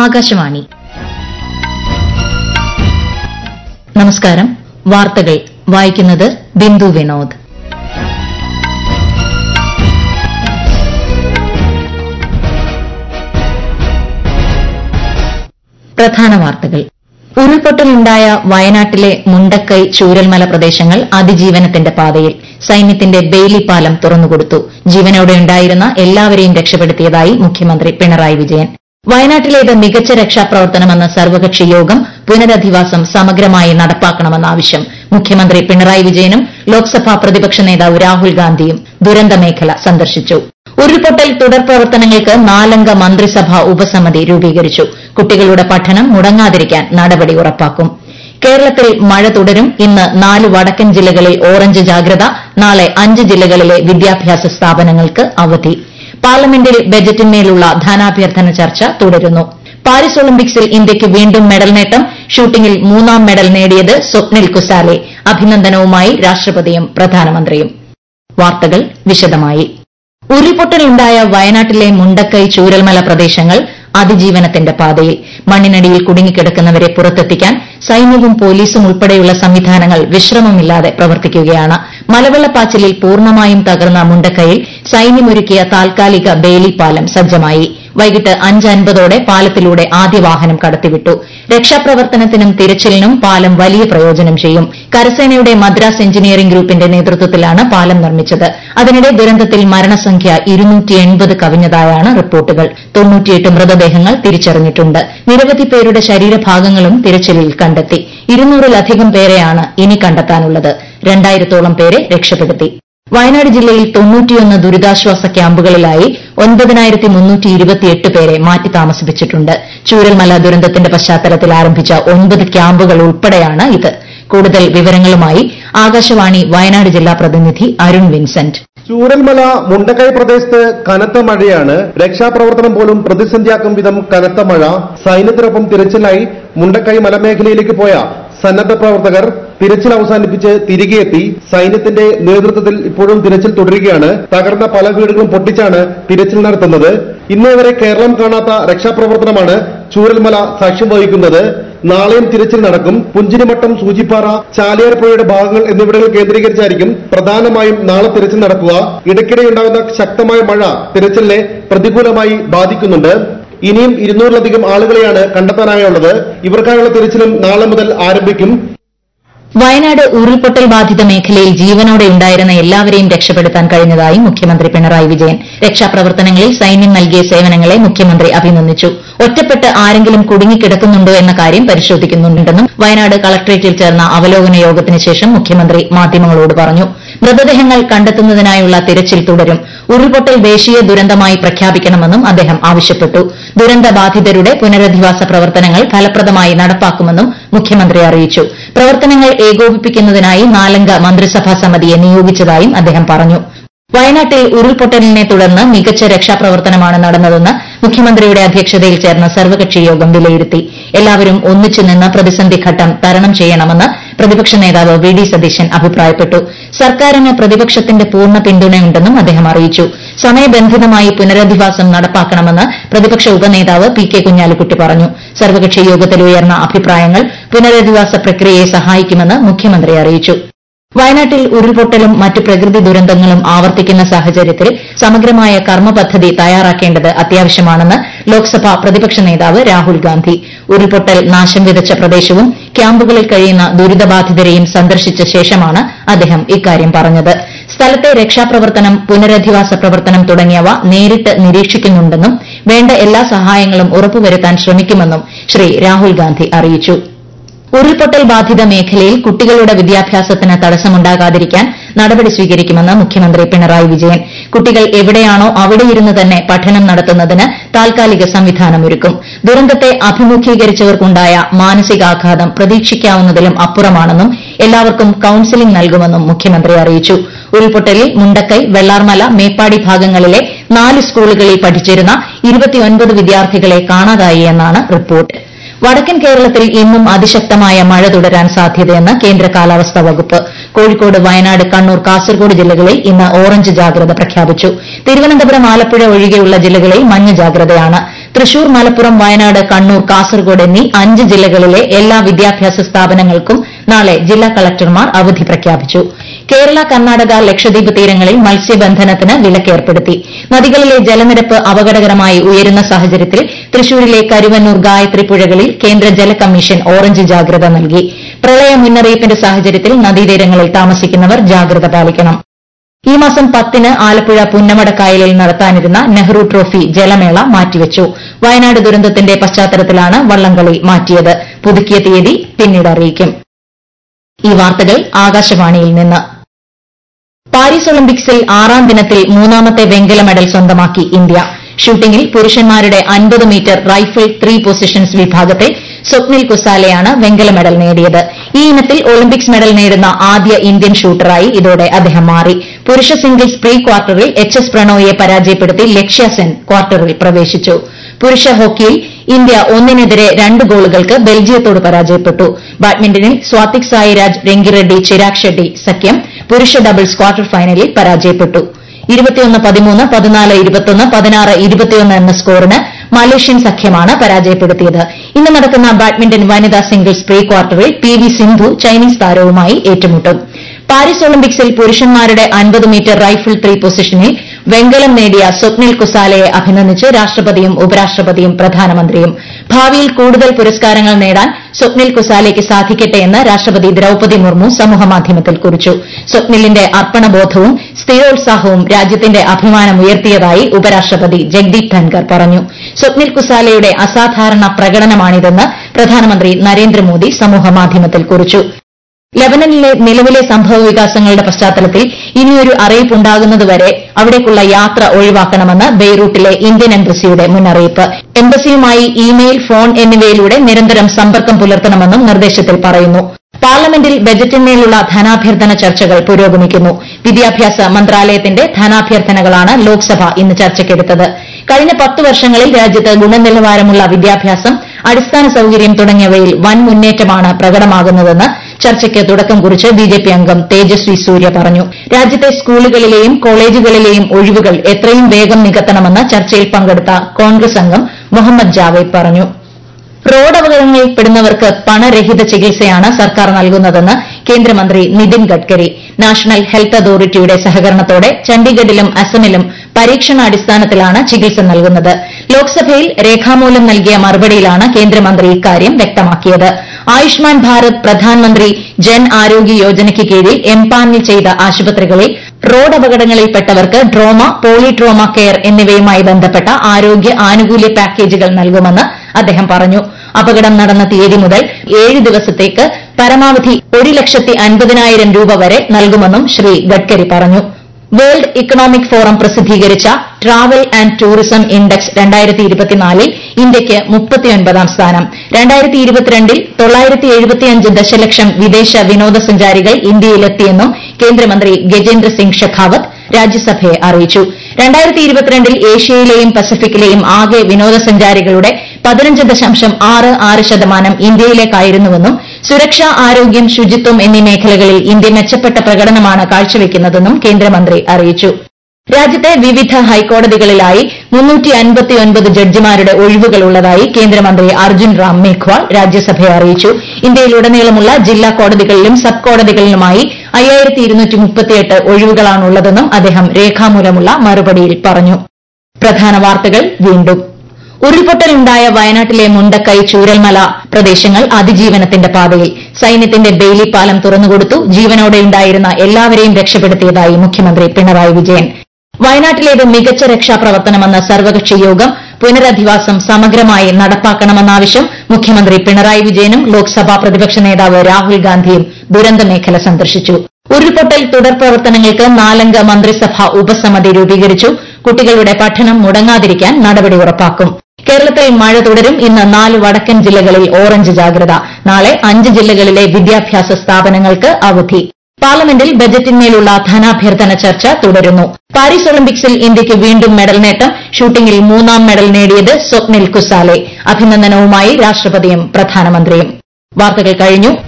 ആകാശവാണി നമസ്കാരം വാർത്തകൾ വായിക്കുന്നത് ബിന്ദു വിനോദ് പ്രധാന വാർത്തകൾ ഉരുൾപൊട്ടലുണ്ടായ വയനാട്ടിലെ മുണ്ടക്കൈ ചൂരൽമല പ്രദേശങ്ങൾ അതിജീവനത്തിന്റെ പാതയിൽ സൈന്യത്തിന്റെ ബെയ്ലി പാലം തുറന്നുകൊടുത്തു ജീവനോടെയുണ്ടായിരുന്ന എല്ലാവരെയും രക്ഷപ്പെടുത്തിയതായി മുഖ്യമന്ത്രി പിണറായി വിജയൻ വയനാട്ടിലേത് മികച്ച രക്ഷാപ്രവർത്തനമെന്ന സർവകക്ഷി യോഗം പുനരധിവാസം സമഗ്രമായി നടപ്പാക്കണമെന്ന ആവശ്യം മുഖ്യമന്ത്രി പിണറായി വിജയനും ലോക്സഭാ പ്രതിപക്ഷ നേതാവ് രാഹുൽ ഗാന്ധിയും ദുരന്തമേഖല സന്ദർശിച്ചു ഉരുൾപൊട്ടൽ തുടർ പ്രവർത്തനങ്ങൾക്ക് നാലംഗ മന്ത്രിസഭാ ഉപസമിതി രൂപീകരിച്ചു കുട്ടികളുടെ പഠനം മുടങ്ങാതിരിക്കാൻ നടപടി ഉറപ്പാക്കും കേരളത്തിൽ മഴ തുടരും ഇന്ന് നാല് വടക്കൻ ജില്ലകളിൽ ഓറഞ്ച് ജാഗ്രത നാളെ അഞ്ച് ജില്ലകളിലെ വിദ്യാഭ്യാസ സ്ഥാപനങ്ങൾക്ക് അവധി പാർലമെന്റിൽ ബജറ്റിന്മേലുള്ള ധനാഭ്യർത്ഥന ചർച്ച തുടരുന്നു പാരീസ് ഒളിമ്പിക്സിൽ ഇന്ത്യയ്ക്ക് വീണ്ടും മെഡൽ നേട്ടം ഷൂട്ടിംഗിൽ മൂന്നാം മെഡൽ നേടിയത് സ്വപ്നിൽ കുസാലെ അഭിനന്ദനവുമായി രാഷ്ട്രപതിയും പ്രധാനമന്ത്രിയും വാർത്തകൾ വിശദമായി ഉരുൾപൊട്ടലുണ്ടായ വയനാട്ടിലെ മുണ്ടക്കൈ ചൂരൽമല പ്രദേശങ്ങൾ അതിജീവനത്തിന്റെ പാതയിൽ മണ്ണിനടിയിൽ കുടുങ്ങിക്കിടക്കുന്നവരെ പുറത്തെത്തിക്കാൻ സൈന്യവും പോലീസും ഉൾപ്പെടെയുള്ള സംവിധാനങ്ങൾ വിശ്രമമില്ലാതെ പ്രവർത്തിക്കുകയാണ് മലവെള്ളപ്പാച്ചിലിൽ പൂർണ്ണമായും തകർന്ന മുണ്ടക്കൈയിൽ സൈന്യമൊരുക്കിയ താൽക്കാലിക ബെയിലി പാലം സജ്ജമായി വൈകിട്ട് അഞ്ച് അൻപതോടെ പാലത്തിലൂടെ ആദ്യ വാഹനം കടത്തിവിട്ടു രക്ഷാപ്രവർത്തനത്തിനും തിരച്ചിലിനും പാലം വലിയ പ്രയോജനം ചെയ്യും കരസേനയുടെ മദ്രാസ് എഞ്ചിനീയറിംഗ് ഗ്രൂപ്പിന്റെ നേതൃത്വത്തിലാണ് പാലം നിർമ്മിച്ചത് അതിനിടെ ദുരന്തത്തിൽ മരണസംഖ്യ കവിഞ്ഞതായാണ് റിപ്പോർട്ടുകൾ തൊണ്ണൂറ്റിയെട്ട് മൃതദേഹങ്ങൾ തിരിച്ചറിഞ്ഞിട്ടുണ്ട് നിരവധി പേരുടെ ശരീരഭാഗങ്ങളും തിരച്ചിലിൽ കണ്ടെത്തി ഇരുന്നൂറിലധികം പേരെയാണ് ഇനി കണ്ടെത്താനുള്ളത് രണ്ടായിരത്തോളം പേരെ രക്ഷപ്പെടുത്തി വയനാട് ജില്ലയിൽ തൊണ്ണൂറ്റിയൊന്ന് ദുരിതാശ്വാസ ക്യാമ്പുകളിലായി ഒൻപതിനായിരത്തി മുന്നൂറ്റി ഇരുപത്തിയെട്ട് പേരെ മാറ്റി താമസിപ്പിച്ചിട്ടുണ്ട് ചൂരൽമല ദുരന്തത്തിന്റെ പശ്ചാത്തലത്തിൽ ആരംഭിച്ച ഒൻപത് ക്യാമ്പുകൾ ഉൾപ്പെടെയാണ് ഇത് കൂടുതൽ വിവരങ്ങളുമായി ആകാശവാണി വയനാട് ജില്ലാ പ്രതിനിധി അരുൺ വിൻസെന്റ് ചൂരൽമല മുണ്ടക്കൈ പ്രദേശത്ത് കനത്ത മഴയാണ് രക്ഷാപ്രവർത്തനം പോലും പ്രതിസന്ധിയാക്കും വിധം കനത്ത മഴ സൈന്യത്തിനൊപ്പം തിരച്ചിലായി മുണ്ടക്കൈ മലമേഖലയിലേക്ക് പോയ സന്നദ്ധ പ്രവർത്തകർ തിരച്ചിൽ അവസാനിപ്പിച്ച് തിരികെ എത്തി സൈന്യത്തിന്റെ നേതൃത്വത്തിൽ ഇപ്പോഴും തിരച്ചിൽ തുടരുകയാണ് തകർന്ന പല വീടുകളും പൊട്ടിച്ചാണ് തിരച്ചിൽ നടത്തുന്നത് ഇന്നേ വരെ കേരളം കാണാത്ത രക്ഷാപ്രവർത്തനമാണ് ചൂരൽമല സാക്ഷ്യം വഹിക്കുന്നത് നാളെയും തിരച്ചിൽ നടക്കും പുഞ്ചിരിമട്ടം സൂചിപ്പാറ ചാലിയാർപ്പുഴയുടെ ഭാഗങ്ങൾ എന്നിവിടങ്ങൾ കേന്ദ്രീകരിച്ചായിരിക്കും പ്രധാനമായും നാളെ തിരച്ചിൽ നടക്കുക ഇടയ്ക്കിടെയുണ്ടാകുന്ന ശക്തമായ മഴ തിരച്ചിലിനെ പ്രതികൂലമായി ബാധിക്കുന്നുണ്ട് ഇനിയും ഇരുന്നൂറിലധികം ആളുകളെയാണ് കണ്ടെത്താനായുള്ളത് ഇവർക്കായുള്ള തിരച്ചിലും നാളെ മുതൽ ആരംഭിക്കും വയനാട് ഉരുൾപൊട്ടൽ ബാധിത മേഖലയിൽ ജീവനോടെ ഉണ്ടായിരുന്ന എല്ലാവരെയും രക്ഷപ്പെടുത്താൻ കഴിഞ്ഞതായി മുഖ്യമന്ത്രി പിണറായി വിജയൻ രക്ഷാപ്രവർത്തനങ്ങളിൽ സൈന്യം നൽകിയ സേവനങ്ങളെ മുഖ്യമന്ത്രി അഭിനന്ദിച്ചു ഒറ്റപ്പെട്ട് ആരെങ്കിലും കുടുങ്ങിക്കിടക്കുന്നുണ്ടോ എന്ന കാര്യം പരിശോധിക്കുന്നുണ്ടെന്നും വയനാട് കളക്ടറേറ്റിൽ ചേർന്ന അവലോകന യോഗത്തിന് ശേഷം മുഖ്യമന്ത്രി മാധ്യമങ്ങളോട് പറഞ്ഞു മൃതദേഹങ്ങൾ കണ്ടെത്തുന്നതിനായുള്ള തിരച്ചിൽ തുടരും ഉരുൾപൊട്ടൽ ദേശീയ ദുരന്തമായി പ്രഖ്യാപിക്കണമെന്നും അദ്ദേഹം ആവശ്യപ്പെട്ടു ദുരന്തബാധിതരുടെ പുനരധിവാസ പ്രവർത്തനങ്ങൾ ഫലപ്രദമായി നടപ്പാക്കുമെന്നും മുഖ്യമന്ത്രി അറിയിച്ചു പ്രവർത്തനങ്ങൾ ഏകോപിപ്പിക്കുന്നതിനായി നാലംഗ മന്ത്രിസഭാ സമിതിയെ നിയോഗിച്ചതായും അദ്ദേഹം പറഞ്ഞു വയനാട്ടിൽ ഉരുൾപൊട്ടലിനെ തുടർന്ന് മികച്ച രക്ഷാപ്രവർത്തനമാണ് നടന്നതെന്ന് മുഖ്യമന്ത്രിയുടെ അധ്യക്ഷതയിൽ ചേർന്ന സർവകക്ഷി യോഗം വിലയിരുത്തി എല്ലാവരും ഒന്നിച്ചു നിന്ന് പ്രതിസന്ധി ഘട്ടം തരണം ചെയ്യണമെന്ന് പ്രതിപക്ഷ നേതാവ് വി ഡി സതീശൻ അഭിപ്രായപ്പെട്ടു സർക്കാരിന് പ്രതിപക്ഷത്തിന്റെ പൂർണ്ണ പിന്തുണയുണ്ടെന്നും അദ്ദേഹം അറിയിച്ചു സമയബന്ധിതമായി പുനരധിവാസം നടപ്പാക്കണമെന്ന് പ്രതിപക്ഷ ഉപനേതാവ് പി കെ കുഞ്ഞാലിക്കുട്ടി പറഞ്ഞു സർവകക്ഷി യോഗത്തിൽ ഉയർന്ന അഭിപ്രായങ്ങൾ പുനരധിവാസ പ്രക്രിയയെ സഹായിക്കുമെന്ന് മുഖ്യമന്ത്രി അറിയിച്ചു വയനാട്ടിൽ ഉരുൾപൊട്ടലും മറ്റ് പ്രകൃതി ദുരന്തങ്ങളും ആവർത്തിക്കുന്ന സാഹചര്യത്തിൽ സമഗ്രമായ കർമ്മ പദ്ധതി തയ്യാറാക്കേണ്ടത് അത്യാവശ്യമാണെന്ന് ലോക്സഭാ പ്രതിപക്ഷ നേതാവ് രാഹുൽ ഗാന്ധി ഉരുൾപൊട്ടൽ നാശം വിതച്ച പ്രദേശവും ക്യാമ്പുകളിൽ കഴിയുന്ന ദുരിതബാധിതരെയും സന്ദർശിച്ച ശേഷമാണ് അദ്ദേഹം ഇക്കാര്യം പറഞ്ഞത് സ്ഥലത്തെ രക്ഷാപ്രവർത്തനം പുനരധിവാസ പ്രവർത്തനം തുടങ്ങിയവ നേരിട്ട് നിരീക്ഷിക്കുന്നുണ്ടെന്നും വേണ്ട എല്ലാ സഹായങ്ങളും ഉറപ്പുവരുത്താൻ ശ്രമിക്കുമെന്നും ശ്രീ രാഹുൽ ഗാന്ധി അറിയിച്ചു ഉരുൾപൊട്ടൽ ബാധിത മേഖലയിൽ കുട്ടികളുടെ വിദ്യാഭ്യാസത്തിന് തടസ്സമുണ്ടാകാതിരിക്കാൻ നടപടി സ്വീകരിക്കുമെന്ന് മുഖ്യമന്ത്രി പിണറായി വിജയൻ കുട്ടികൾ എവിടെയാണോ അവിടെയിരുന്ന് തന്നെ പഠനം നടത്തുന്നതിന് താൽക്കാലിക സംവിധാനമൊരുക്കും ദുരന്തത്തെ അഭിമുഖീകരിച്ചവർക്കുണ്ടായ മാനസികാഘാതം പ്രതീക്ഷിക്കാവുന്നതിലും അപ്പുറമാണെന്നും എല്ലാവർക്കും കൌൺസിലിംഗ് നൽകുമെന്നും മുഖ്യമന്ത്രി അറിയിച്ചു ഉരുൾപൊട്ടലിൽ മുണ്ടക്കൈ വെള്ളാർമല മേപ്പാടി ഭാഗങ്ങളിലെ നാല് സ്കൂളുകളിൽ പഠിച്ചിരുന്ന ഇരുപത്തിയൊൻപത് വിദ്യാർത്ഥികളെ കാണാതായി എന്നാണ് റിപ്പോർട്ട് വടക്കൻ കേരളത്തിൽ ഇന്നും അതിശക്തമായ മഴ തുടരാൻ സാധ്യതയെന്ന് കേന്ദ്ര കാലാവസ്ഥാ വകുപ്പ് കോഴിക്കോട് വയനാട് കണ്ണൂർ കാസർഗോഡ് ജില്ലകളിൽ ഇന്ന് ഓറഞ്ച് ജാഗ്രത പ്രഖ്യാപിച്ചു തിരുവനന്തപുരം ആലപ്പുഴ ഒഴികെയുള്ള ജില്ലകളിൽ മഞ്ഞ ജാഗ്രതയാണ് തൃശൂർ മലപ്പുറം വയനാട് കണ്ണൂർ കാസർഗോഡ് എന്നീ അഞ്ച് ജില്ലകളിലെ എല്ലാ വിദ്യാഭ്യാസ സ്ഥാപനങ്ങൾക്കും നാളെ ജില്ലാ കളക്ടർമാർ അവധി പ്രഖ്യാപിച്ചു കേരള കർണാടക ലക്ഷദ്വീപ് തീരങ്ങളിൽ മത്സ്യബന്ധനത്തിന് വിലക്കേർപ്പെടുത്തി നദികളിലെ ജലനിരപ്പ് അപകടകരമായി ഉയരുന്ന സാഹചര്യത്തിൽ തൃശൂരിലെ കരുവന്നൂർ ഗായത്രി പുഴകളിൽ കേന്ദ്ര ജല കമ്മീഷൻ ഓറഞ്ച് ജാഗ്രത നൽകി പ്രളയ മുന്നറിയിപ്പിന്റെ സാഹചര്യത്തിൽ നദീതീരങ്ങളിൽ താമസിക്കുന്നവർ ജാഗ്രത പാലിക്കണം ഈ മാസം പത്തിന് ആലപ്പുഴ പുന്നമടക്കായലിൽ നടത്താനിരുന്ന നെഹ്റു ട്രോഫി ജലമേള മാറ്റിവച്ചു വയനാട് ദുരന്തത്തിന്റെ പശ്ചാത്തലത്തിലാണ് വള്ളംകളി മാറ്റിയത് പുതുക്കിയ തീയതി പിന്നീട് അറിയിക്കും ഈ വാർത്തകൾ ആകാശവാണിയിൽ നിന്ന് പാരീസ് ഒളിമ്പിക്സിൽ ആറാം ദിനത്തിൽ മൂന്നാമത്തെ വെങ്കല മെഡൽ സ്വന്തമാക്കി ഇന്ത്യ ഷൂട്ടിംഗിൽ പുരുഷന്മാരുടെ അൻപത് മീറ്റർ റൈഫിൾ ത്രീ പൊസിഷൻസ് വിഭാഗത്തിൽ സ്വപ്നിൽ കുസാലയാണ് വെങ്കല മെഡൽ നേടിയത് ഈ ഇനത്തിൽ ഒളിമ്പിക്സ് മെഡൽ നേടുന്ന ആദ്യ ഇന്ത്യൻ ഷൂട്ടറായി ഇതോടെ അദ്ദേഹം മാറി പുരുഷ സിംഗിൾസ് പ്രീ ക്വാർട്ടറിൽ എച്ച് എസ് പ്രണോയെ പരാജയപ്പെടുത്തി ലക്ഷ്യ സെൻ ക്വാർട്ടറിൽ പ്രവേശിച്ചു പുരുഷ ഹോക്കിയിൽ ഇന്ത്യ ഒന്നിനെതിരെ രണ്ട് ഗോളുകൾക്ക് ബെൽജിയത്തോട് പരാജയപ്പെട്ടു ബാഡ്മിന്റണിൽ സ്വാതിക് സായിരാജ് രംഗിറെഡ്ഡി ചിരാഗ് ഷെഡ്ഡി സഖ്യം പുരുഷ ഡബിൾസ് ക്വാർട്ടർ ഫൈനലിൽ പരാജയപ്പെട്ടു ഇരുപത്തിയൊന്ന് പതിമൂന്ന് പതിനാല് ഇരുപത്തൊന്ന് പതിനാറ് ഇരുപത്തിയൊന്ന് എന്ന സ്കോറിന് മലേഷ്യൻ സഖ്യമാണ് പരാജയപ്പെടുത്തിയത് ഇന്ന് നടക്കുന്ന ബാഡ്മിന്റൺ വനിതാ സിംഗിൾസ് പ്രീ ക്വാർട്ടറിൽ പി വി സിന്ധു ചൈനീസ് താരവുമായി ഏറ്റുമുട്ടും പാരീസ് ഒളിമ്പിക്സിൽ പുരുഷന്മാരുടെ അൻപത് മീറ്റർ റൈഫിൾ ത്രീ പൊസിഷനിൽ വെങ്കലം നേടിയ സ്വപ്നിൽ കുസാലയെ അഭിനന്ദിച്ച് രാഷ്ട്രപതിയും ഉപരാഷ്ട്രപതിയും പ്രധാനമന്ത്രിയും ഭാവിയിൽ കൂടുതൽ പുരസ്കാരങ്ങൾ നേടാൻ സ്വപ്നിൽ കുസാലയ്ക്ക് സാധിക്കട്ടെ എന്ന് രാഷ്ട്രപതി ദ്രൌപതി മുർമു സമൂഹമാധ്യമത്തിൽ കുറിച്ചു സ്വപ്നിലിന്റെ അർപ്പണബോധവും സ്ഥിരോത്സാഹവും രാജ്യത്തിന്റെ അഭിമാനമുയർത്തിയതായി ഉപരാഷ്ട്രപതി ജഗ്ദീപ് ധൻകർ പറഞ്ഞു സ്വപ്നിൽ കുസാലയുടെ അസാധാരണ പ്രകടനമാണിതെന്ന് പ്രധാനമന്ത്രി നരേന്ദ്രമോദി സമൂഹമാധ്യമത്തിൽ കുറിച്ചു ലബനനിലെ നിലവിലെ സംഭവവികാസങ്ങളുടെ പശ്ചാത്തലത്തിൽ ഇനിയൊരു അറിയിപ്പുണ്ടാകുന്നതുവരെ അവിടേക്കുള്ള യാത്ര ഒഴിവാക്കണമെന്ന് ബെയ്റൂട്ടിലെ ഇന്ത്യൻ എംബസിയുടെ മുന്നറിയിപ്പ് എംബസിയുമായി ഇമെയിൽ ഫോൺ എന്നിവയിലൂടെ നിരന്തരം സമ്പർക്കം പുലർത്തണമെന്നും നിർദ്ദേശത്തിൽ പറയുന്നു പാർലമെന്റിൽ ബജറ്റിന്മേലുള്ള ധനാഭ്യർത്ഥന ചർച്ചകൾ പുരോഗമിക്കുന്നു വിദ്യാഭ്യാസ മന്ത്രാലയത്തിന്റെ ധനാഭ്യർത്ഥനകളാണ് ലോക്സഭ ഇന്ന് ചർച്ചയ്ക്കെടുത്തത് കഴിഞ്ഞ പത്ത് വർഷങ്ങളിൽ രാജ്യത്ത് ഗുണനിലവാരമുള്ള വിദ്യാഭ്യാസം അടിസ്ഥാന സൌകര്യം തുടങ്ങിയവയിൽ വൻ മുന്നേറ്റമാണ് പ്രകടമാകുന്നതെന്ന് ചർച്ചയ്ക്ക് തുടക്കം കുറിച്ച് ബിജെപി അംഗം തേജസ്വി സൂര്യ പറഞ്ഞു രാജ്യത്തെ സ്കൂളുകളിലെയും കോളേജുകളിലെയും ഒഴിവുകൾ എത്രയും വേഗം നികത്തണമെന്ന് ചർച്ചയിൽ പങ്കെടുത്ത കോൺഗ്രസ് അംഗം മുഹമ്മദ് ജാവേദ് പറഞ്ഞു റോഡ് അപകടങ്ങളിൽ പെടുന്നവർക്ക് പണരഹിത ചികിത്സയാണ് സർക്കാർ നൽകുന്നതെന്ന് കേന്ദ്രമന്ത്രി നിതിൻ ഗഡ്കരി നാഷണൽ ഹെൽത്ത് അതോറിറ്റിയുടെ സഹകരണത്തോടെ ചണ്ഡീഗഡിലും അസമിലും പരീക്ഷണാടിസ്ഥാനത്തിലാണ് ചികിത്സ നൽകുന്നത് ലോക്സഭയിൽ രേഖാമൂലം നൽകിയ മറുപടിയിലാണ് കേന്ദ്രമന്ത്രി ഇക്കാര്യം വ്യക്തമാക്കിയത് ആയുഷ്മാൻ ഭാരത് പ്രധാൻമന്ത്രി ജൻ ആരോഗ്യ യോജനയ്ക്ക് കീഴിൽ എംപാനൽ ചെയ്ത ആശുപത്രികളിൽ റോഡ് അപകടങ്ങളിൽപ്പെട്ടവർക്ക് ട്രോമ പോളിട്രോമ കെയർ എന്നിവയുമായി ബന്ധപ്പെട്ട ആരോഗ്യ ആനുകൂല്യ പാക്കേജുകൾ നൽകുമെന്ന് അദ്ദേഹം പറഞ്ഞു അപകടം നടന്ന തീയതി മുതൽ ഏഴ് ദിവസത്തേക്ക് പരമാവധി ഒരു ലക്ഷത്തി അൻപതിനായിരം രൂപ വരെ നൽകുമെന്നും ശ്രീ ഗഡ്കരി പറഞ്ഞു വേൾഡ് ഇക്കണോമിക് ഫോറം പ്രസിദ്ധീകരിച്ച ട്രാവൽ ആൻഡ് ടൂറിസം ഇൻഡെക്സ് രണ്ടായിരത്തി ഇരുപത്തിനാലിൽ ഇന്ത്യയ്ക്ക് മുപ്പത്തിയൊൻപതാം സ്ഥാനം രണ്ടായിരത്തി ഇരുപത്തിരണ്ടിൽ തൊള്ളായിരത്തി എഴുപത്തിയഞ്ച് ദശലക്ഷം വിദേശ വിനോദസഞ്ചാരികൾ ഇന്ത്യയിലെത്തിയെന്നും കേന്ദ്രമന്ത്രി ഗജേന്ദ്ര സിംഗ് ഷെഖാവത്ത് രാജ്യസഭയെ അറിയിച്ചു രണ്ടായിരത്തി ഇരുപത്തിരണ്ടിൽ ഏഷ്യയിലെയും പസഫിക്കിലെയും ആകെ വിനോദസഞ്ചാരികളുടെ പതിനഞ്ച് ദശാംശം ആറ് ആറ് ശതമാനം ഇന്ത്യയിലേക്കായിരുന്നുവെന്നും സുരക്ഷ ആരോഗ്യം ശുചിത്വം എന്നീ മേഖലകളിൽ ഇന്ത്യ മെച്ചപ്പെട്ട പ്രകടനമാണ് കാഴ്ചവെക്കുന്നതെന്നും കേന്ദ്രമന്ത്രി അറിയിച്ചു രാജ്യത്തെ വിവിധ ഹൈക്കോടതികളിലായി ജഡ്ജിമാരുടെ ഒഴിവുകളുള്ളതായി കേന്ദ്രമന്ത്രി അർജുൻ റാം മേഘ്വാൾ രാജ്യസഭയെ അറിയിച്ചു ഇന്ത്യയിലുടനീളമുള്ള ജില്ലാ കോടതികളിലും സബ് കോടതികളിലുമായി ഒഴിവുകളാണുള്ളതെന്നും അദ്ദേഹം രേഖാമൂലമുള്ള മറുപടിയിൽ പറഞ്ഞു പ്രധാന വാർത്തകൾ വീണ്ടും ഉരുൾപൊട്ടലുണ്ടായ വയനാട്ടിലെ മുണ്ടക്കൈ ചൂരൽമല പ്രദേശങ്ങൾ അതിജീവനത്തിന്റെ പാതയിൽ സൈന്യത്തിന്റെ ബെയിലി പാലം തുറന്നുകൊടുത്തു ജീവനോടെയുണ്ടായിരുന്ന എല്ലാവരെയും രക്ഷപ്പെടുത്തിയതായി മുഖ്യമന്ത്രി പിണറായി വിജയൻ വയനാട്ടിലേത് മികച്ച രക്ഷാപ്രവർത്തനമെന്ന സർവകക്ഷി യോഗം പുനരധിവാസം സമഗ്രമായി നടപ്പാക്കണമെന്ന ആവശ്യം മുഖ്യമന്ത്രി പിണറായി വിജയനും ലോക്സഭാ പ്രതിപക്ഷ നേതാവ് രാഹുൽ ഗാന്ധിയും ദുരന്തമേഖല സന്ദർശിച്ചു ഉരുൾപൊട്ടൽ തുടർ പ്രവർത്തനങ്ങൾക്ക് നാലംഗ മന്ത്രിസഭാ ഉപസമിതി രൂപീകരിച്ചു കുട്ടികളുടെ പഠനം മുടങ്ങാതിരിക്കാൻ നടപടി ഉറപ്പാക്കും കേരളത്തിൽ മഴ തുടരും ഇന്ന് നാല് വടക്കൻ ജില്ലകളിൽ ഓറഞ്ച് ജാഗ്രത നാളെ അഞ്ച് ജില്ലകളിലെ വിദ്യാഭ്യാസ സ്ഥാപനങ്ങൾക്ക് അവധി പാർലമെന്റിൽ ബജറ്റിന്മേലുള്ള ധനാഭ്യർത്ഥന ചർച്ച തുടരുന്നു പാരീസ് ഒളിമ്പിക്സിൽ ഇന്ത്യയ്ക്ക് വീണ്ടും മെഡൽ നേട്ടം ഷൂട്ടിംഗിൽ മൂന്നാം മെഡൽ നേടിയത് സ്വപ്നിൽ കുസാലെ അഭിനന്ദനവുമായി രാഷ്ട്രപതിയും പ്രധാനമന്ത്രിയും വാർത്തകൾ കഴിഞ്ഞു